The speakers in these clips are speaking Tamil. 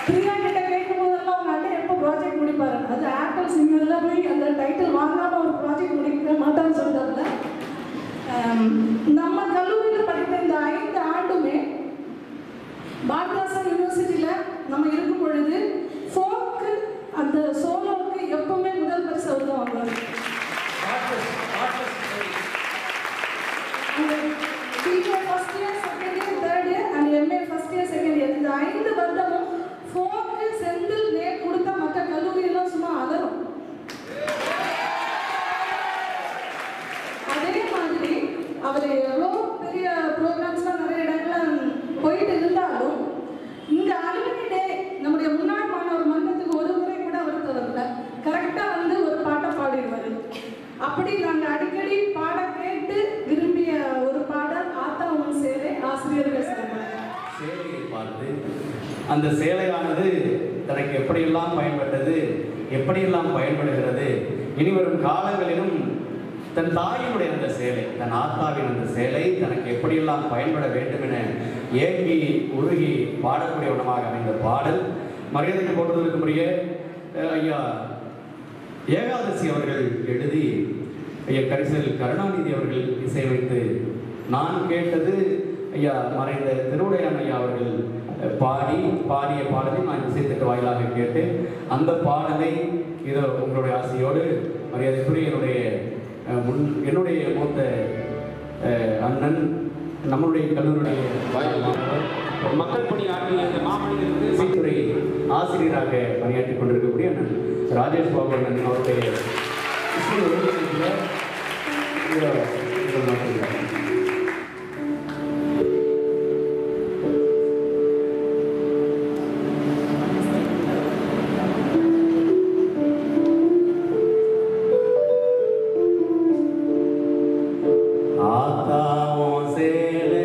பிரியா கிட்ட கேட்கும் போதெல்லாம் அவங்க அண்ணன் எப்போ ப்ராஜெக்ட் முடிப்பாரு அது ஆப்பிள் சிங்கர்ல போய் அந்த டைட்டில் வாங்காம ஒரு ப்ராஜெக்ட் முடிக்க மாட்டான்னு சொல்றாங்க நம்ம கல்லூரியில் படித்த இந்த ஐந்து ஆண்டுமே பாரதாசன் யூனிவர்சிட்டியில் நம்ம இருக்கும் பொழுது ஃபோக்கு அந்த சோலோவுக்கு எப்பவுமே முதல் பரிசு அவர் தான் வாங்குவார் அந்த பிஜே first year second year third year and M A first year second year இந்த ஐந்து வருடமும் ஃபோக்கு செந்தில் நே கொடுத்தா மற்ற கல்லூரியெல்லாம் சும்மா அதரும் அதே மாதிரி அவர் எவ்வளோ பெரிய ப்ரோக்ராம்ஸ்லாம் நிறைய இடங்கள்ல போயிட்டு இருந்தாலும் இங்க அலுமினி டே நம்முடைய முன்னாள் மாணவர் மன்றத்துக்கு ஒரு முறை கூட அவர் தவறல கரெக்டாக வந்து ஒரு பாட்டை பாடிடுவார் அப்படி நாங்கள் அடிக்கடி பாட கேட்டு விரும்பிய ஒரு பாடல் ஆத்தா உன் சேலை ஆசிரியர்கள் சொல்லுவாங்க சேலையை பார்த்து அந்த சேலையானது தனக்கு எப்படியெல்லாம் பயன்பட்டது எப்படியெல்லாம் பயன்படுகிறது இனிவரும் காலங்களிலும் தன் தாயினுடைய அந்த சேலை தன் ஆத்தாவின் அந்த சேலை தனக்கு எப்படியெல்லாம் பயன்பட வேண்டும் என ஏங்கி உருகி பாடக்கூடிய விதமாக அமைந்த பாடல் மரியாதைக்கு போட்டதற்குரிய அஹ், ஐயா ஏகாதசி அவர்கள் எழுதி ஐயா கரிசல் கருணாநிதி அவர்கள் இசையமைத்து நான் கேட்டது ஐயா மறைந்த திருவுடையான் ஐயா அவர்கள் அஹ், பாடி பாடிய பாடலை நான் இசைத்திட்டு வாயிலாக கேட்டேன் அந்த பாடலை இதோ உங்களுடைய ஆசையோடு மரியாதைக்குரிய என்னுடைய அஹ், முன் என்னுடைய மூத்த அஹ், அண்ணன் நம்மளுடைய கல்லூரியுடைய மக்கள் பணி ஆற்றிய இந்த மாமனிதருக்கு இசைத்துறை ஆசிரியராக பணியாற்றிக் கொண்டிருக்கக்கூடிய அண்ணன் ராஜேஷ் பாபு அண்ணன் அவருடைய இசை ஒருங்கிணைப்புல இந்த இந்த நாட்டில் ஆத்தாவும் சேலே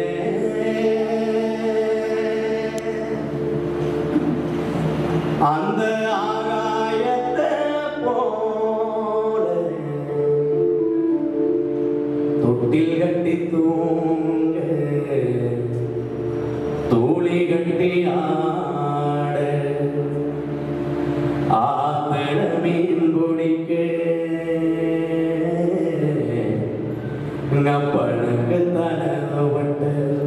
அந்த ஆகாயத்தை போல தொட்டில் கட்டி தூங்க தூளி கட்டி ஆட ஆத்திர மீன் பிடிக்க நம்பனுக்கு தனவட்ட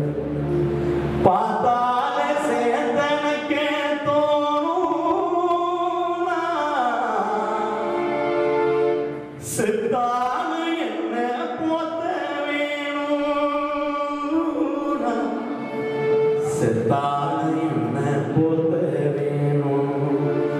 பார்த்தால சேந்தனுக்கு தோணுனா செத்தான என்ன போத்த வேணும்னா செத்தான என்ன போத்த வேணும்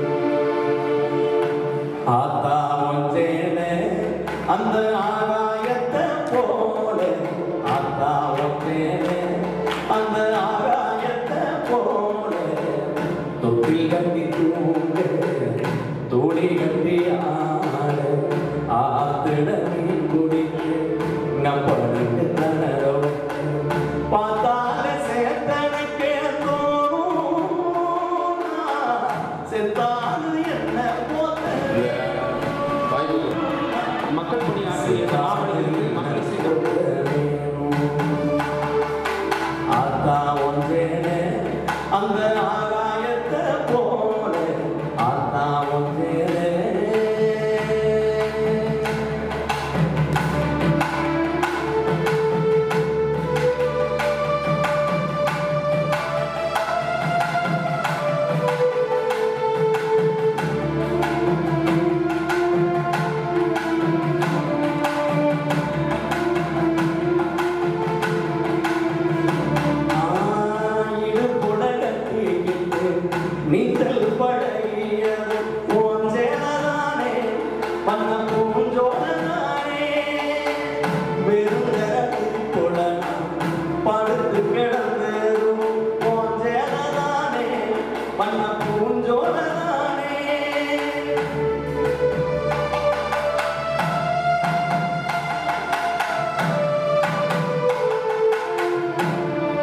ஆத்தா ஒன்றேன அந்த ஆகாயத்தை போல ஆத்தா ஒன்றேன அந்த ஆகாயத்தை போல தொட்டி கட்டி தூங்க தோழி கட்டி ஆட ஆத்திட மீன் குடிக்க நம்பனுக்கு தனரோ பார்த்தால சேத்தனுக்கு தோணுனா செத்தானு என்ன போத்த வாய்ப்பு மக்கள் பணி ஆற்றிய இந்த மாமனிதருக்கு மக்கள் இசை ஆத்தா ஒன்றேனே அந்த ஆகாயத்தை போல ஆத்தா ஒன்றேனே ஆயிரம் புடகத்திக்கிட்டு நீச்சல் பழகியது போஞ்சேனதானே பண்ண பூஞ்சோடனானே வெறும் புலனா படுத்து கிடந்ததும் போஞ்சேனதானே பண்ண பூஞ்சோடனானே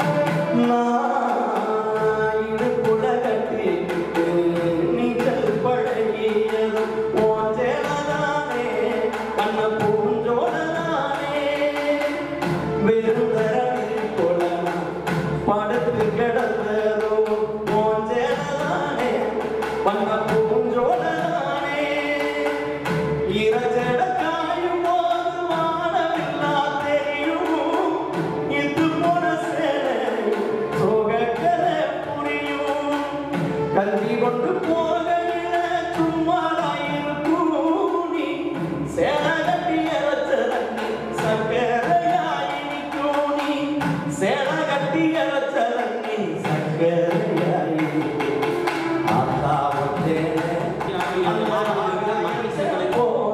நாயுடு புலகத்திட்டு நீச்சல் வண்ண பூஞ்சோடனானே இரஜட காயும் போது வானமெல்லாம் தெரியும் இது போல சேலை சோகக்கலை புரியும் கல்வி கொண்டு போகையில சும்மாடாயிருக்கும் நீ சேலை கட்டி அரைச்சதண்ணி சக்கரையாய் நிற்கும் நீ சேலை கட்டி அரைச்சதண்ணி சக்கரையாய் நிற்கும் ஆத்தா ஒத்தேனே அந்த மாமனிதர்கள் மக்கள் சேர்களை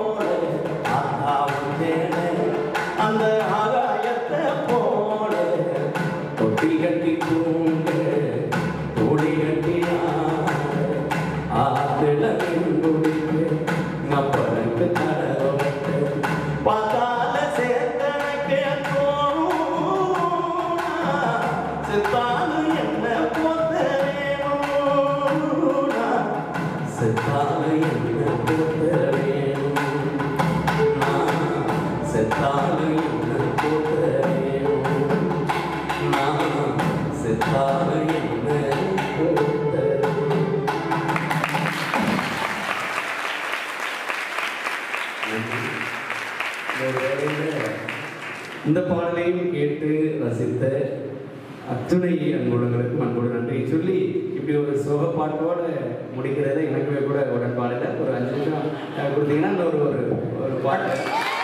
அந்த ஆகாயத்தை போல தொட்டி கட்டி தூங்க தோழி கட்டி ஆத்துல குடிக்கு நப்பனுக்கு கடவுளுக்கு பார்த்தால சேர்த்தனக்கு தோணும் சித்தாலும் என்ன போத்த வேணும் செத்தாலை என்ன போத்த வேணும் நான் செத்தாலை என்ன போத்த வேணும் நான் செத்தாலை என்ன போத்த இந்த பாடலையும் கேட்டு ரசித்த அத்துணை அன்புடங்களுக்கும் அன்போடு நன்றி சொல்லி இப்படி ஒரு சோக பாட்டோட முடிக்கிறத எனக்குமே கூட உடன்பாடில் ஒரு அஞ்சு நிமிஷம் அஹ், கொடுத்தீங்கன்னா இந்த ஒரு ஒரு ஒரு பாட்டு